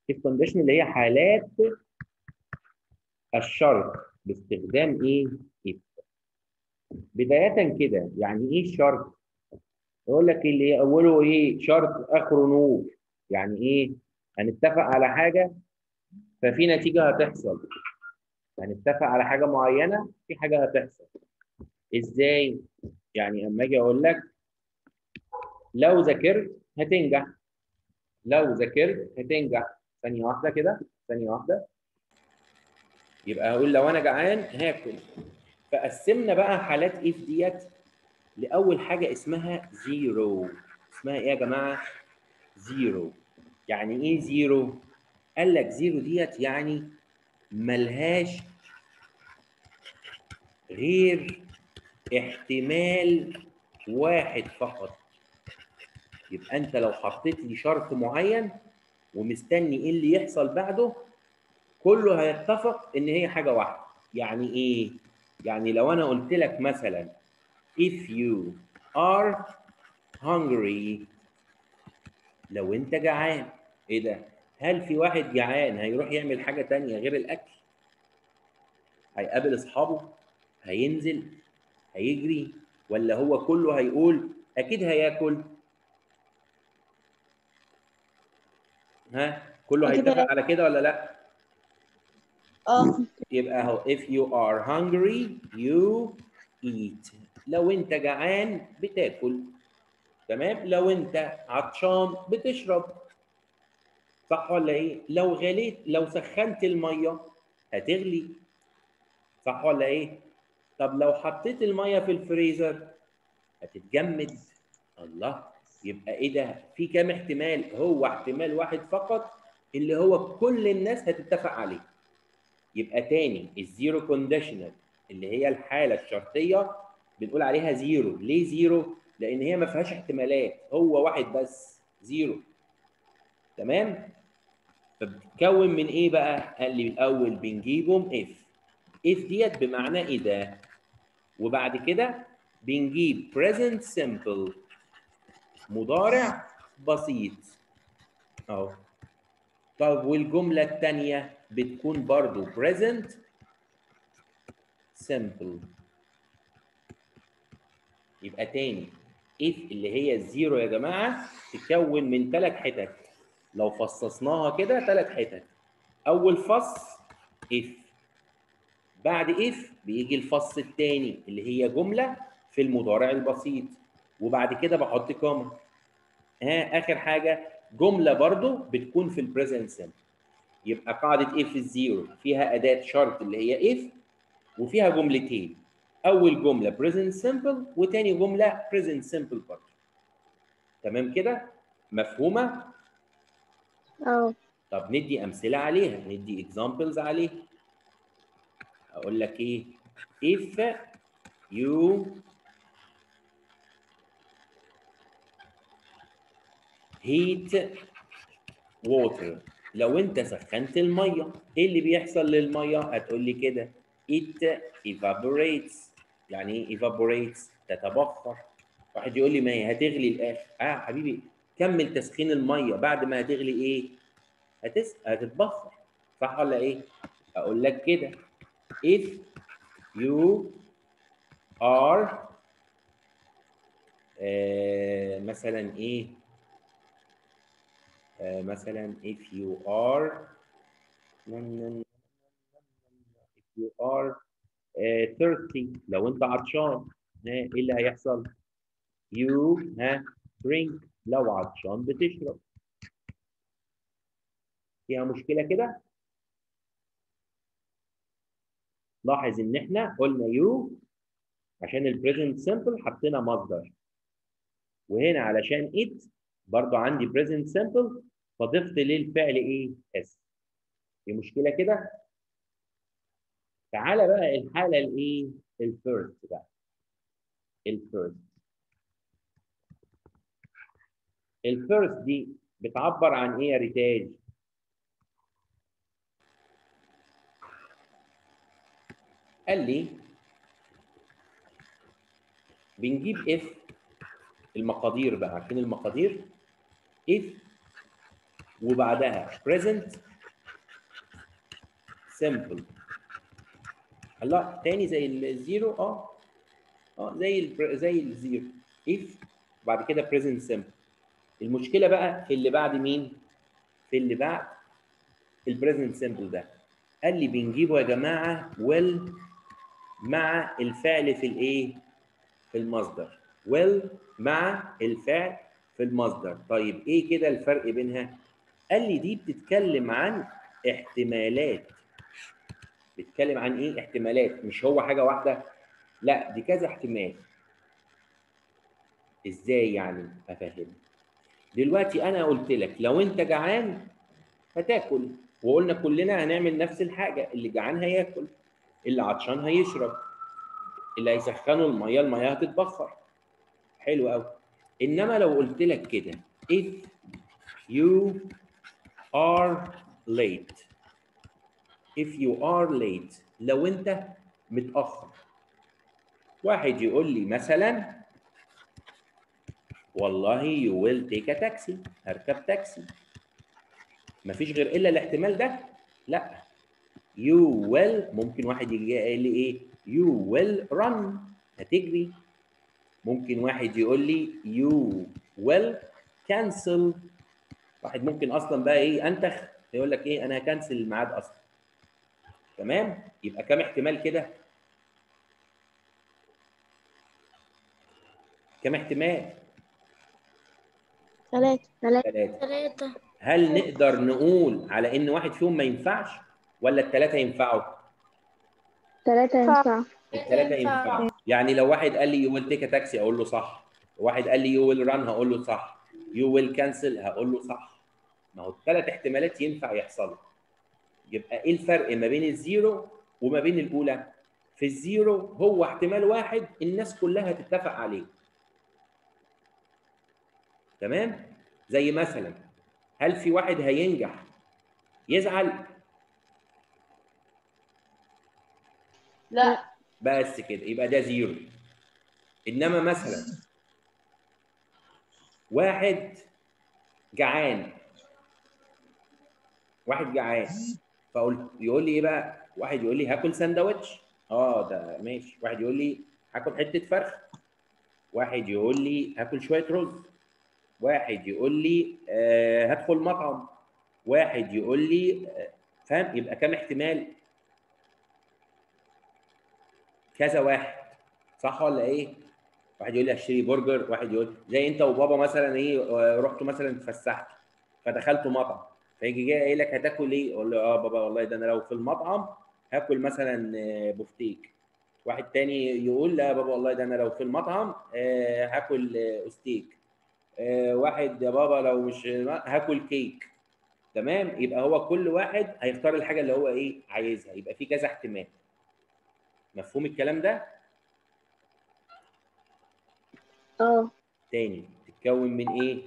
if condition اللي هي حالات الشرط باستخدام ايه if بداية كده يعني ايه الشرط يقول لك اللي اوله ايه شرط اخره نور يعني ايه هنتفق على حاجة ففي نتيجة هتحصل هنتفق على حاجة معينة في حاجة هتحصل ازاي يعني اما اجي اقول لك لو ذاكرت هتنجح لو ذاكرت هتنجح ثانية واحدة كده ثانية واحدة يبقى هقول لو انا جعان هاكل فقسمنا بقى حالات اف ديت لاول حاجه اسمها زيرو اسمها ايه يا جماعه زيرو يعني ايه زيرو قال لك زيرو ديت يعني ملهاش غير احتمال واحد فقط يبقى انت لو حطيت لي شرط معين ومستني ايه اللي يحصل بعده كله هيتفق ان هي حاجه واحده يعني ايه يعني لو انا قلت لك مثلا if you are hungry لو انت جعان ايه ده هل في واحد جعان هيروح يعمل حاجه تانية غير الاكل هيقابل اصحابه هينزل هيجري ولا هو كله هيقول اكيد هياكل ها كله أكيد هيتفق هياكل. على كده ولا لا اه يبقى اهو if you are hungry you eat لو انت جعان بتاكل تمام لو انت عطشان بتشرب صح ولا ايه لو غليت لو سخنت الميه هتغلي صح ولا ايه طب لو حطيت الميه في الفريزر هتتجمد الله يبقى ايه ده في كام احتمال هو احتمال واحد فقط اللي هو كل الناس هتتفق عليه يبقى تاني الزيرو كونديشنال اللي هي الحاله الشرطيه بنقول عليها زيرو ليه زيرو لان هي ما فيهاش احتمالات هو واحد بس زيرو تمام فبتتكون من ايه بقى قال لي الاول بنجيبهم اف اف ديت بمعنى ايه ده وبعد كده بنجيب present simple مضارع بسيط اهو طب والجمله الثانيه بتكون برضو present simple يبقى تاني if اللي هي الزيرو يا جماعه تتكون من ثلاث حتت لو فصصناها كده ثلاث حتت اول فص if بعد if بيجي الفص الثاني اللي هي جمله في المضارع البسيط وبعد كده بحط كوما ها اخر حاجه جمله برضو بتكون في البريزنت سيمبل يبقى قاعده if الزيرو فيها اداه شرط اللي هي if وفيها جملتين اول جمله present simple وتاني جمله present simple برضه تمام كده مفهومه اه طب ندي امثله عليها ندي examples عليها اقول لك ايه if you heat water لو انت سخنت الميه ايه اللي بيحصل للميه هتقول لي كده it evaporates يعني ايه evaporates تتبخر واحد يقول لي ما هي هتغلي الاخر اه حبيبي كمل تسخين الميه بعد ما هتغلي ايه هتس... هتتبخر صح ولا ايه اقول لك كده if you are آه مثلا ايه آه مثلا if you are if you are uh, thirsty لو انت عطشان ها ايه اللي هيحصل؟ you ها drink لو عطشان بتشرب فيها مشكلة كده؟ لاحظ ان احنا قلنا you عشان البريزنت سمبل حطينا مصدر وهنا علشان it برضو عندي present simple فضفت للفعل ايه؟ اس. في مشكلة كده؟ تعالى بقى الحالة الايه؟ الفيرست بقى. الفيرست. الفيرست دي بتعبر عن ايه يا ريتاج؟ قال لي بنجيب اف المقادير بقى عارفين المقادير if وبعدها present simple الله تاني زي الزيرو اه اه زي ال زي الزيرو if بعد كده present simple المشكله بقى في اللي بعد مين؟ في اللي بعد البريزنت سمبل ده قال لي بنجيبه يا جماعه will مع الفعل في الايه؟ في المصدر will مع الفعل في المصدر طيب ايه كده الفرق بينها؟ قال لي دي بتتكلم عن احتمالات بتتكلم عن ايه؟ احتمالات مش هو حاجه واحده لا دي كذا احتمال ازاي يعني افهمك دلوقتي انا قلت لك لو انت جعان هتاكل وقلنا كلنا هنعمل نفس الحاجه اللي جعان هياكل اللي عطشان هيشرب اللي هيسخنوا الميه الميه هتتبخر حلو قوي انما لو قلت لك كده if you are late if you are late لو انت متاخر واحد يقول لي مثلا والله you will take a taxi هركب تاكسي مفيش غير الا الاحتمال ده لا you will ممكن واحد يجي قايل لي ايه you will run هتجري ممكن واحد يقول لي you will cancel واحد ممكن اصلا بقى ايه انتخ يقول لك ايه انا هكنسل الميعاد اصلا تمام يبقى كام احتمال كده كام احتمال ثلاثة ثلاثة ثلاثة ثلاثة هل نقدر نقول على ان واحد فيهم ما ينفعش ولا الثلاثه ينفعوا ثلاثة ينفع الثلاثه ينفع. ينفعوا يعني لو واحد قال لي يو ويل تيك تاكسي اقول له صح واحد قال لي يو ويل ران هقول له صح يو ويل كانسل هقول له صح ما هو الثلاث احتمالات ينفع يحصلوا يبقى ايه الفرق ما بين الزيرو وما بين الاولى في الزيرو هو احتمال واحد الناس كلها تتفق عليه تمام زي مثلا هل في واحد هينجح يزعل لا بس كده يبقى ده زيرو انما مثلا واحد جعان واحد جعان فقلت يقول لي ايه بقى واحد يقول لي هاكل سندوتش اه ده ماشي واحد يقول لي هاكل حته فرخ واحد يقول لي هاكل شويه رز واحد يقول لي آه هدخل مطعم واحد يقول لي آه فاهم يبقى كام احتمال كذا واحد صح ولا ايه واحد يقول لي اشتري برجر واحد يقول زي انت وبابا مثلا ايه آه، رحتوا مثلا اتفسحتوا فدخلتوا مطعم فيجي جاي قايل لك هتاكل ايه اقول له اه بابا والله ده انا لو في المطعم هاكل مثلا آه، بفتيك واحد تاني يقول لا يا بابا والله ده انا لو في المطعم آه، هاكل آه، استيك آه، واحد يا بابا لو مش هاكل كيك تمام يبقى هو كل واحد هيختار الحاجه اللي هو ايه عايزها يبقى في كذا احتمال مفهوم الكلام ده اه تاني تتكون من ايه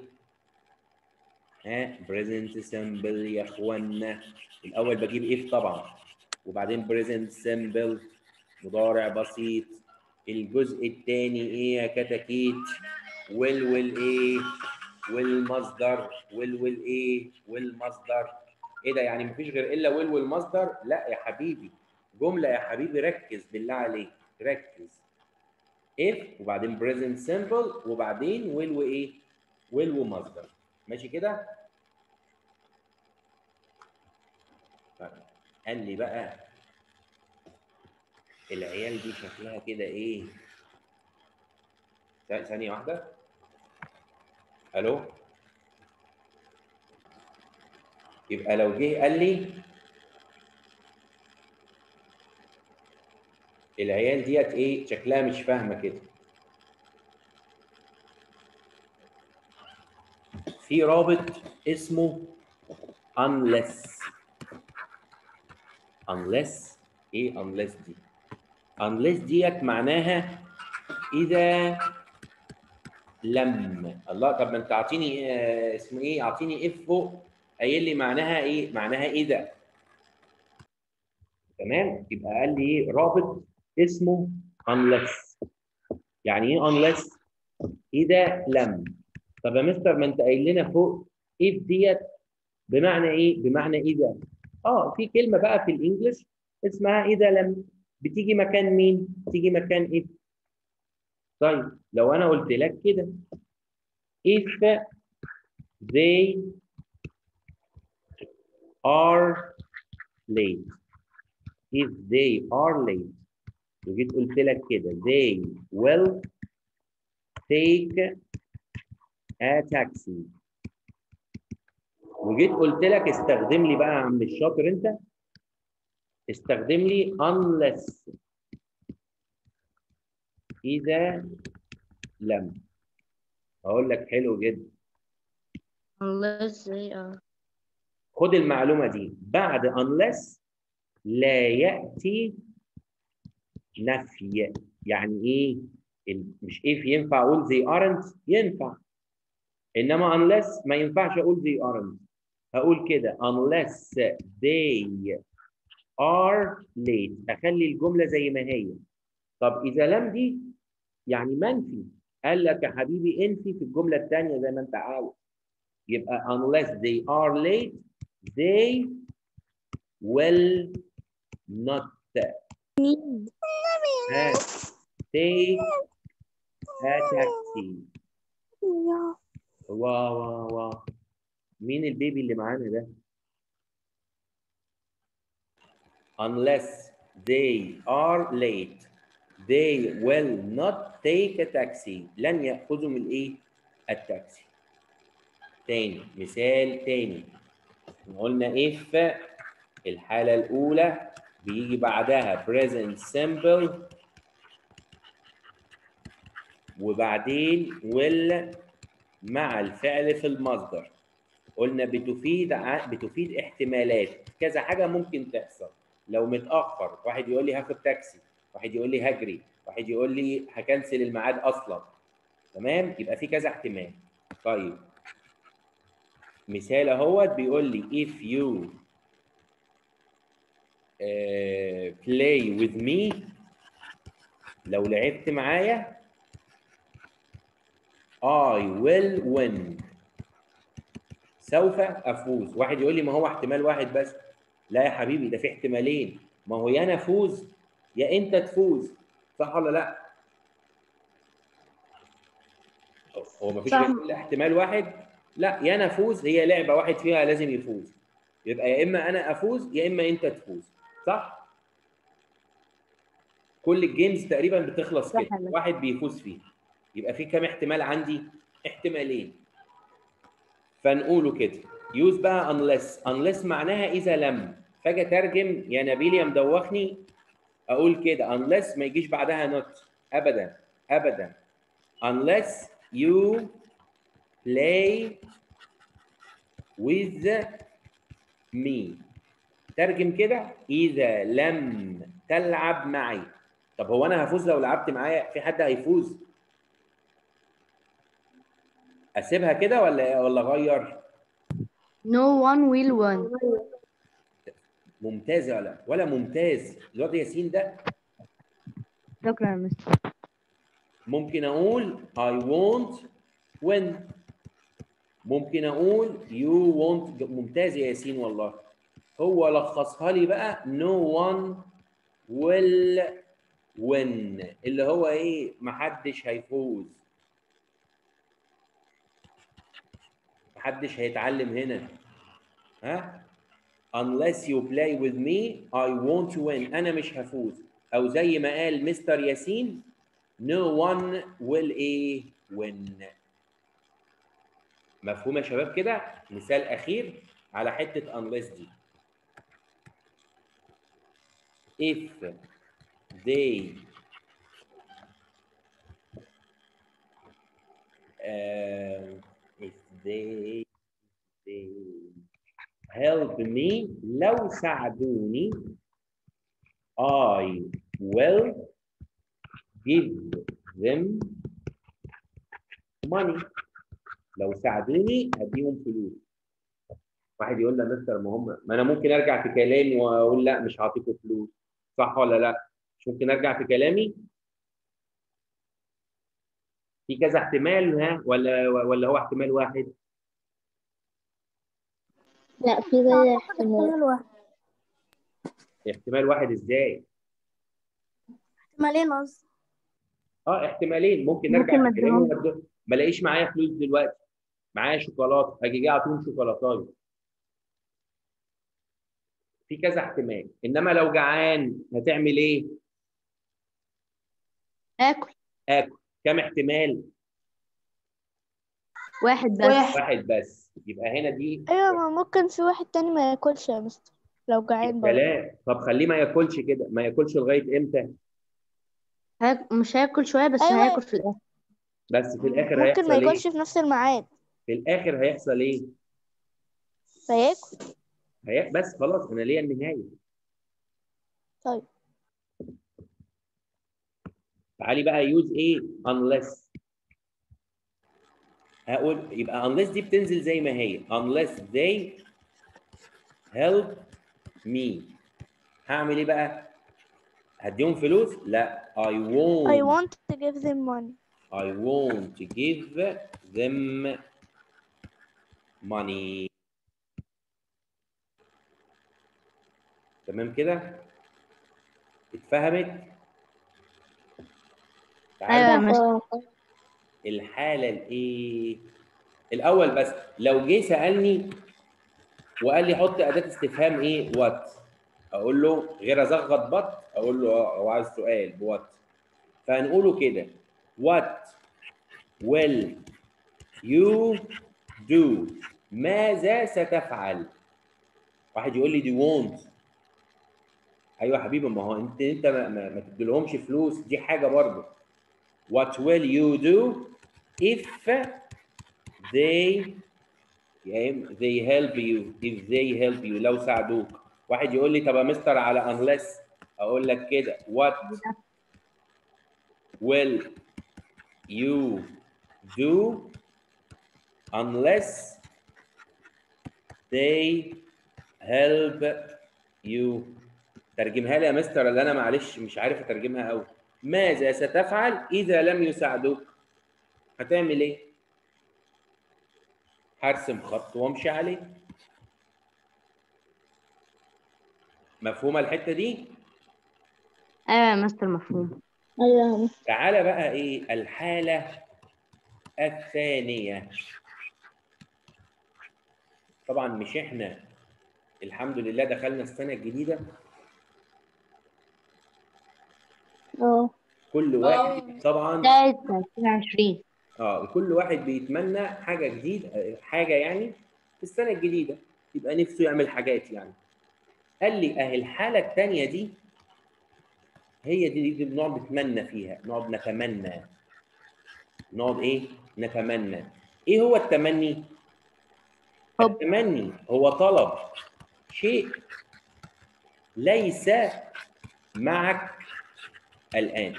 ها بريزنت سمبل يا اخوانا الاول بجيب اف طبعا وبعدين بريزنت سمبل مضارع بسيط الجزء الثاني ايه يا كتاكيت ويل ويل ايه والمصدر ويل ويل ايه والمصدر ايه ده يعني مفيش غير الا ويل والمصدر لا يا حبيبي جمله يا حبيبي ركز بالله عليك ركز if وبعدين present simple وبعدين will وايه؟ will ومصدر ماشي كده؟ طيب قال لي بقى العيال دي شكلها كده ايه؟ ث- ثانية واحدة الو يبقى لو جه قال لي العيال ديت ايه شكلها مش فاهمه كده في رابط اسمه unless unless ايه unless دي unless ديت معناها اذا لم الله طب ما انت اعطيني آه، اسمه ايه اعطيني اف فوق قايل لي معناها ايه معناها اذا تمام يبقى قال لي ايه رابط اسمه unless يعني ايه unless اذا لم طب يا مستر ما انت قايل لنا فوق if ديت بمعنى ايه بمعنى اذا اه في كلمه بقى في الانجليش اسمها اذا لم بتيجي مكان مين تيجي مكان ايه طيب لو انا قلت لك كده if they are late if they are late وجيت قلت لك كده they will take a taxi وجيت قلت لك استخدم لي بقى يا عم الشاطر انت استخدم لي unless إذا لم أقول لك حلو جدا unless they are خد المعلومة دي بعد unless لا يأتي نفي يعني إيه؟ ال- مش if ينفع أقول they aren't ينفع إنما unless ما ينفعش أقول they aren't هقول كده unless they are late أخلي الجملة زي ما هي طب إذا لم دي يعني منفي قال لك يا حبيبي انفي في الجملة الثانية زي ما أنت عاوز يبقى unless they are late they will not have take a taxi واو واو واو مين البيبي اللي معانا ده unless they are late they will not take a taxi لن يأخذوا من الايه التاكسي تاني مثال تاني قلنا if الحالة الأولى بيجي بعدها present simple وبعدين will مع الفعل في المصدر قلنا بتفيد ع- بتفيد احتمالات كذا حاجة ممكن تحصل لو متأخر واحد يقول لي هاخد تاكسي واحد يقول لي هجري واحد يقول لي هكنسل الميعاد أصلا تمام يبقى في كذا احتمال طيب مثال اهوت بيقول لي if you uh, play with me لو لعبت معايا I will win سوف افوز واحد يقول لي ما هو احتمال واحد بس لا يا حبيبي ده في احتمالين ما هو يا انا افوز يا انت تفوز صح ولا لا هو ما فيش صح. الا احتمال واحد لا يا انا افوز هي لعبه واحد فيها لازم يفوز يبقى يا اما انا افوز يا اما انت تفوز صح كل الجيمز تقريبا بتخلص صح كده يا مستر. واحد بيفوز فيه يبقى في كام احتمال عندي احتمالين فنقوله كده يوز بقى unless unless معناها اذا لم فاجي اترجم يا نبيل يا مدوخني اقول كده unless ما يجيش بعدها not ابدا ابدا unless you play with me ترجم كده اذا لم تلعب معي طب هو انا هفوز لو لعبت معايا في حد هيفوز اسيبها كده ولا ولا اغير no one will win ممتاز ولا ولا ممتاز الواد ياسين ده شكرا يا مستر ممكن اقول I won't win ممكن اقول you won't ممتاز يا ياسين والله هو لخصها لي بقى no one will win اللي هو ايه محدش هيفوز محدش هيتعلم هنا ها unless you play with me I won't win انا مش هفوز او زي ما قال مستر ياسين no one will ايه win مفهوم يا شباب كده مثال اخير على حته unless دي if they uh, if they they help me لو ساعدوني I will give them money لو ساعدوني هديهم فلوس واحد يقول لي يا مستر ما هم ما انا ممكن ارجع في كلامي واقول لا مش هعطيكم فلوس صح ولا لا مش ممكن ارجع في كلامي في كذا احتمال ها ولا ولا هو احتمال واحد لا في زي احتمال واحد احتمال واحد ازاي احتمالين قصدي اه احتمالين ممكن نرجع ممكن ما لكلامي وأدو- ما الاقيش معايا فلوس دلوقتي معايا شوكولاته اجي جاي اعطيهم شوكولاتايه في كذا احتمال انما لو جعان هتعمل ايه؟ آكل اكل كم احتمال؟ واحد بس واحد. واحد بس يبقى هنا دي ايوه ما ممكن في واحد تاني ما ياكلش يا مستر لو جعان برضه كلام طب خليه ما ياكلش كده ما ياكلش لغايه امتى؟ هاك... مش هياكل شوية بس أيوة. هياكل في الآخر بس في الاخر ممكن هيحصل ما ايه؟ ياكلش في نفس الميعاد في الاخر هيحصل ايه؟ فياكل هي... بس خلاص انا ليا النهايه طيب تعالي بقى يوز ايه unless هقول يبقى unless دي بتنزل زي ما هي unless they help me هعمل ايه بقى هديهم فلوس لا I won't I want to give them money I won't give them money تمام كده اتفهمت تعالوا أيوة يا مستر اه الحالة الإيه؟ الأول بس لو جه سألني وقال لي حط أداة استفهام إيه؟ وات؟ أقول له غير أزغط بط أقول له أه هو عايز سؤال بوات فهنقوله كده What will you do؟ ماذا ستفعل؟ واحد يقول لي دي won't ايوه يا حبيبي ما هو انت انت ما, ما, ما تديلهمش فلوس دي حاجه برضه What will you do if they they help you if they help you لو ساعدوك واحد يقول لي طب يا مستر على unless اقول لك كده what will you do unless they help you ترجمها لي يا مستر اللي انا معلش مش عارف اترجمها قوي ماذا ستفعل اذا لم يساعدوك هتعمل ايه هرسم خط وامشي عليه مفهومه الحته دي أيوة يا مستر مفهوم ايوه تعالى بقى ايه الحاله الثانيه طبعا مش احنا الحمد لله دخلنا السنه الجديده اه كل واحد طبعا بداية 2020 اه كل واحد بيتمنى حاجه جديده حاجه يعني في السنه الجديده يبقى نفسه يعمل حاجات يعني قال لي اهي الحاله الثانيه دي هي دي, دي بنقعد نتمنى فيها نقعد نتمنى نقعد ايه نتمنى ايه هو التمني حب. التمني هو طلب شيء ليس معك الان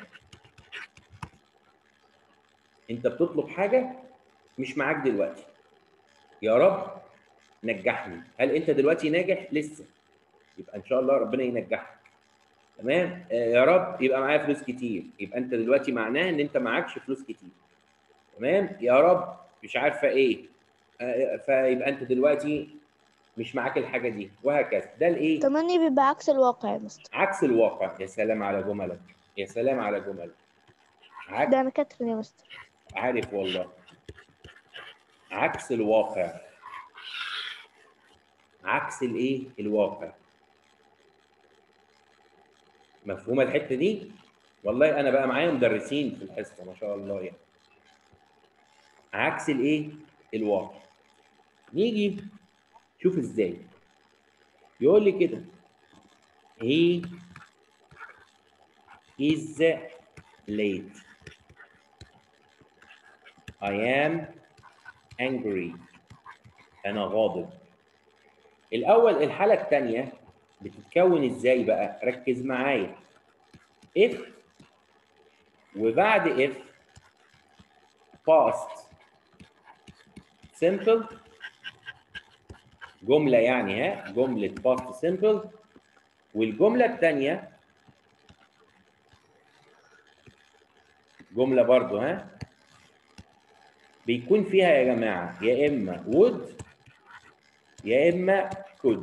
انت بتطلب حاجه مش معاك دلوقتي يا رب نجحني هل انت دلوقتي ناجح لسه يبقى ان شاء الله ربنا ينجحك تمام آه يا رب يبقى معايا فلوس كتير يبقى انت دلوقتي معناه ان انت معكش فلوس كتير تمام يا رب مش عارفه ايه آه فيبقى انت دلوقتي مش معاك الحاجه دي وهكذا ده الايه التمني بيبقى عكس الواقع يا مستر عكس الواقع يا سلام على جملك يا سلام على جملك عكس ده انا كاتب يا مستر عارف والله عكس الواقع عكس الايه الواقع مفهومه الحته دي والله انا بقى معايا مدرسين في الحصه ما شاء الله يعني عكس الايه الواقع نيجي شوف ازاي يقول لي كده he is late I am angry أنا غاضب الأول الحالة الثانية بتتكون إزاي بقى؟ ركز معايا if وبعد if past simple جملة يعني ها جملة past simple والجملة الثانية جملة برضو ها بيكون فيها يا جماعة يا إما would يا اما could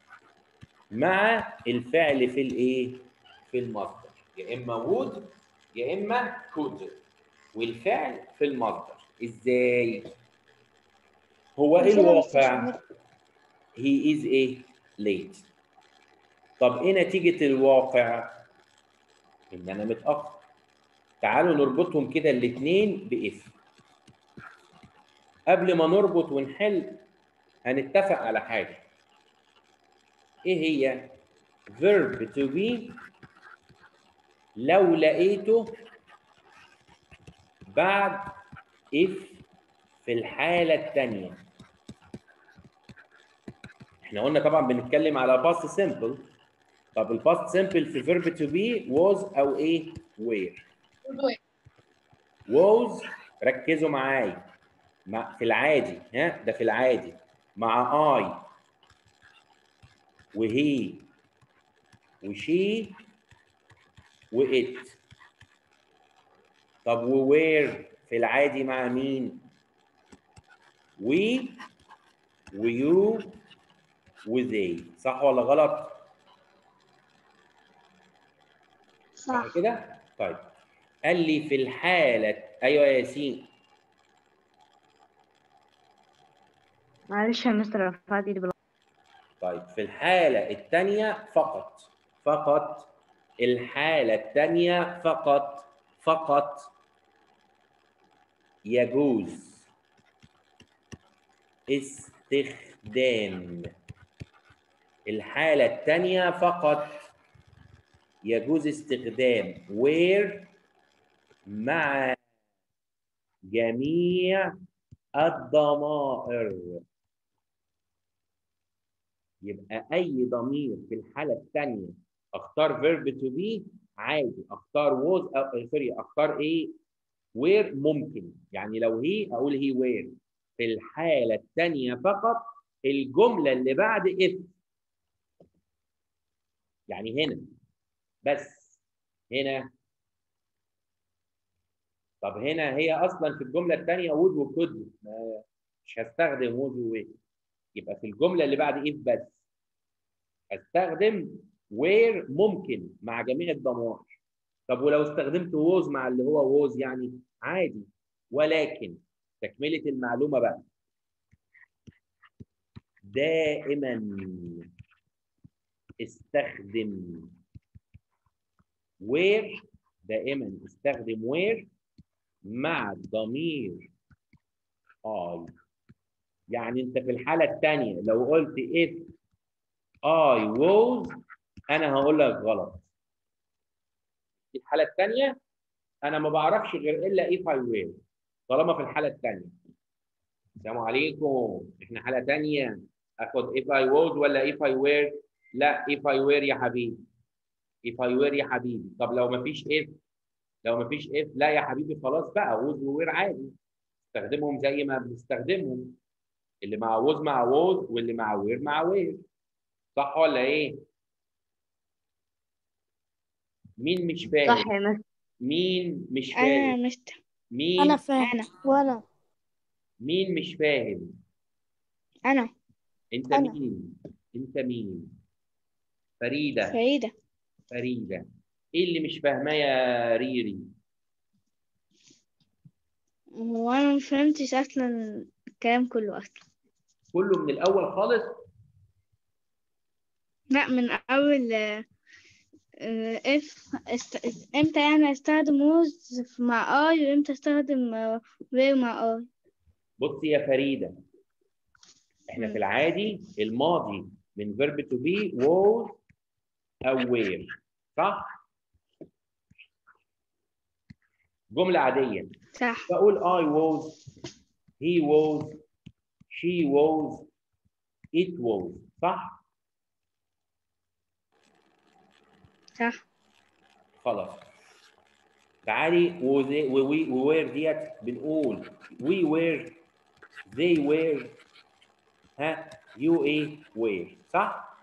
مع الفعل في الايه في المصدر يا اما would يا اما could والفعل في المصدر ازاي هو ايه أمثلة الواقع مستشفى. he is a late طب ايه نتيجة الواقع ان انا متأخر تعالوا نربطهم كده الاثنين باف قبل ما نربط ونحل هنتفق على حاجة ايه هي verb to be لو لقيته بعد if في الحالة الثانية احنا قلنا طبعا بنتكلم على past simple طب الباست simple في verb to be was او ايه were was ركزوا معايا مع في العادي ها ده في العادي مع I وهي وشي وإت طب ووير في العادي مع مين؟ وي ويو وذي صح ولا غلط؟ صح صح كده؟ طيب قال لي في الحالة أيوه يا ياسين معلش يا مستر رفعت ايدي بالغلط طيب في الحالة الثانية فقط فقط الحالة الثانية فقط فقط يجوز استخدام الحالة الثانية فقط يجوز استخدام where مع جميع الضمائر يبقى اي ضمير في الحاله الثانيه اختار verb to be عادي اختار was او سوري اختار ايه where ممكن يعني لو هي اقول هي where في الحاله الثانيه فقط الجمله اللي بعد if يعني هنا بس هنا طب هنا هي اصلا في الجمله الثانيه would وcould ما- مش هستخدم would و يبقى في الجمله اللي بعد if بس استخدم where ممكن مع جميع الضمائر طب ولو استخدمت was مع اللي هو was يعني عادي ولكن تكمله المعلومه بقى دائما استخدم where دائما استخدم where مع الضمير I يعني انت في الحاله الثانيه لو قلت if I was انا هقول لك غلط في الحاله الثانيه انا ما بعرفش غير الا if I were طالما في الحاله الثانيه السلام عليكم احنا حاله ثانيه اخد if I was ولا if I were لا if I were يا حبيبي if I were يا حبيبي طب لو ما فيش if لو ما فيش if لا يا حبيبي خلاص بقى was و were عادي استخدمهم زي ما بنستخدمهم اللي مع was مع was واللي مع were مع were صح ولا ايه؟ مين مش فاهم؟ صح يا مستر مين مش أنا فاهم؟ يا مستر مين أنا فاهم وأنا مين مش فاهم؟ أنا انت أنا. مين؟ انت مين؟ فريدة فريدة فريدة ايه اللي مش فاهماه يا ريري؟ وأنا مش فهمتش أصلا الكلام كله أصلا كله من الاول خالص لا من أول اف امتى يعني استخدم ووز مع اي وامتى استخدم وير مع اي بصي يا فريدة احنا مم. في العادي الماضي من verb to be was او were صح؟ جملة عادية صح بقول I was he was she was it was صح؟ صح خلاص تعالي وذي وي ووير ديت بنقول we were they were ها you ايه were صح؟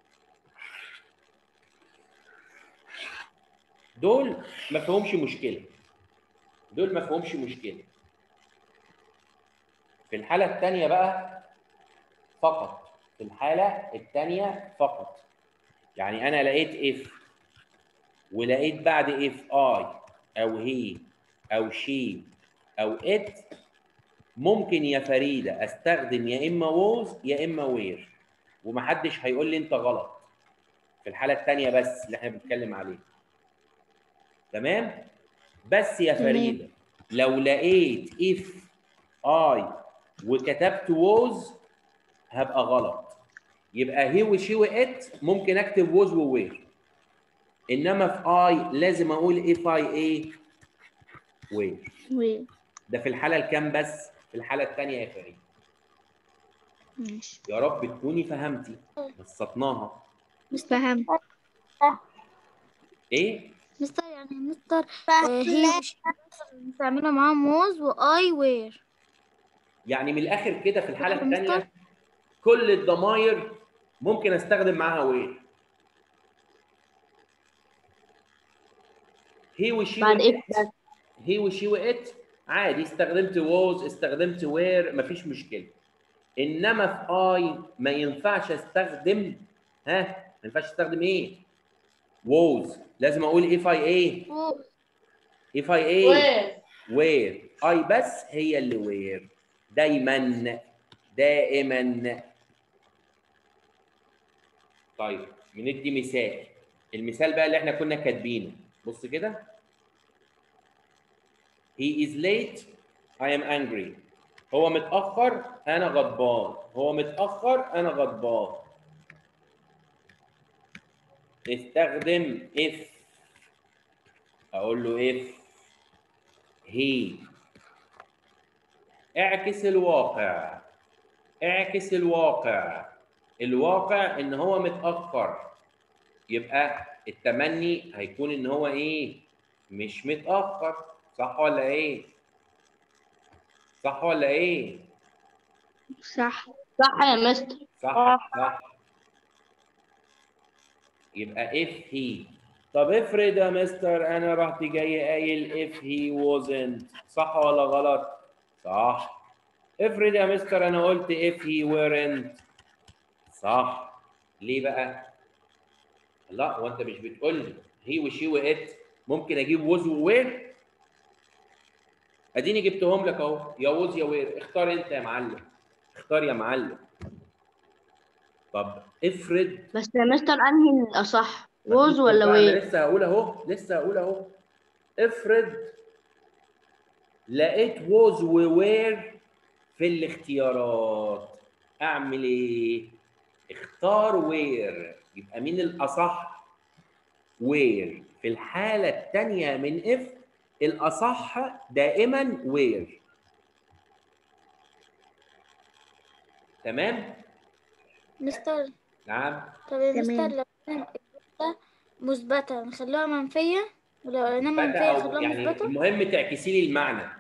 دول ما فيهمش مشكلة دول ما فيهمش مشكلة في الحالة الثانية بقى فقط في الحاله الثانيه فقط يعني انا لقيت اف ولقيت بعد اف اي او هي او شي او ات ممكن يا فريده استخدم يا اما ووز يا اما وير ومحدش هيقول لي انت غلط في الحاله الثانيه بس اللي احنا بنتكلم عليها تمام بس يا تمام. فريده لو لقيت اف اي وكتبت ووز هبقى غلط يبقى هي وشي وات ممكن اكتب ووز ووير انما في اي لازم اقول اف اي ايه وير و ده في الحاله الكام بس في الحاله الثانيه يا فريد ماشي يا رب تكوني فهمتي بسطناها فهمت ايه مستر يعني مستر آه، هي وش بتعملها معاها موز واي وير يعني من الاخر كده في الحاله فاهم الثانيه مستر؟ كل الضماير ممكن استخدم معاها وير هي وشي بعد ايه وات هي وشي وات عادي استخدمت ووز استخدمت وير مفيش مشكله انما في اي ما ينفعش استخدم ها ما ينفعش استخدم ايه ووز لازم اقول اف اي ايه اف اي ايه وير اي بس هي اللي وير دايما دائما طيب بندي مثال المثال بقى اللي احنا كنا كاتبينه بص كده he is late I am angry هو متأخر أنا غضبان هو متأخر أنا غضبان استخدم if أقول له if he اعكس الواقع اعكس الواقع الواقع ان هو متاخر يبقى التمني هيكون ان هو ايه مش متاخر صح ولا ايه صح ولا ايه صح صح يا مستر صح صح يبقى if he طب افرض يا مستر انا رحت جاي قايل if he wasn't صح ولا غلط صح افرض يا مستر انا قلت if he weren't صح ليه بقى لا هو انت مش بتقول لي هي وشي وات ممكن اجيب ووز ووير اديني جبتهم لك اهو يا ووز يا وير اختار انت يا معلم اختار يا معلم طب افرض بس يا مستر انهي الاصح ووز ولا بقى أنا وير لسه هقول اهو لسه هقول اهو افرض لقيت ووز ووير في الاختيارات اعمل ايه اختار وير يبقى مين الاصح وير في الحاله الثانيه من اف الاصح دائما وير تمام مستر نعم طب يا تمام. مستر لو كان الجملة مثبتة نخلوها منفية ولو لقيناها مثبتة منفية أو نخلوها يعني مثبتة المهم تعكسي لي المعنى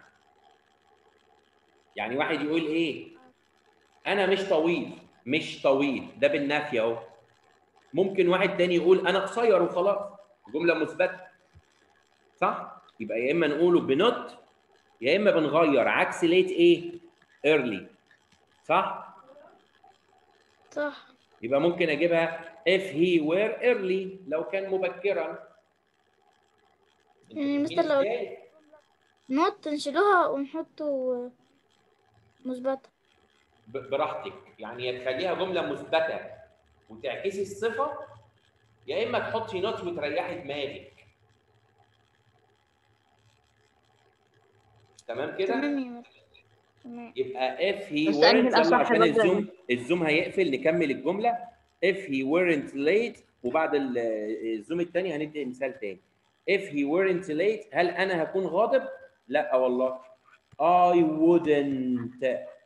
يعني واحد يقول ايه انا مش طويل مش طويل ده بالنفي اهو ممكن واحد تاني يقول انا قصير وخلاص جمله مثبته صح يبقى يا اما نقوله بنوت يا اما بنغير عكس ليت ايه ايرلي صح صح يبقى ممكن اجيبها if he were early لو كان مبكرا يعني أنتوا مثل لو- فاهمين إزاي؟ نوت نشيلوها ونحطه مثبتة ب- براحتك يعني يا تخليها جمله مثبته وتعكسي الصفه يا اما تحطي نوت وتريحي دماغك تمام كده تمام يا مستر تمام يبقى if he بس أنهي weren't يلا الأصح عشان برضه؟ الزوم الزوم هيقفل نكمل الجمله if he weren't late وبعد ال- الزوم الثاني هندي مثال تاني if he weren't late هل انا هكون غاضب؟ لا والله I wouldn't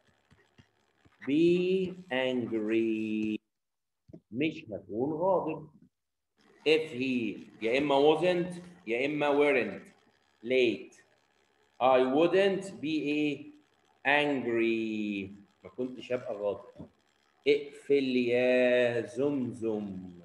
be angry مش هكون غاضب if he يا اما wasn't يا اما weren't late I wouldn't be ايه angry ما كنتش هبقى غاضب اقفل يا زمزم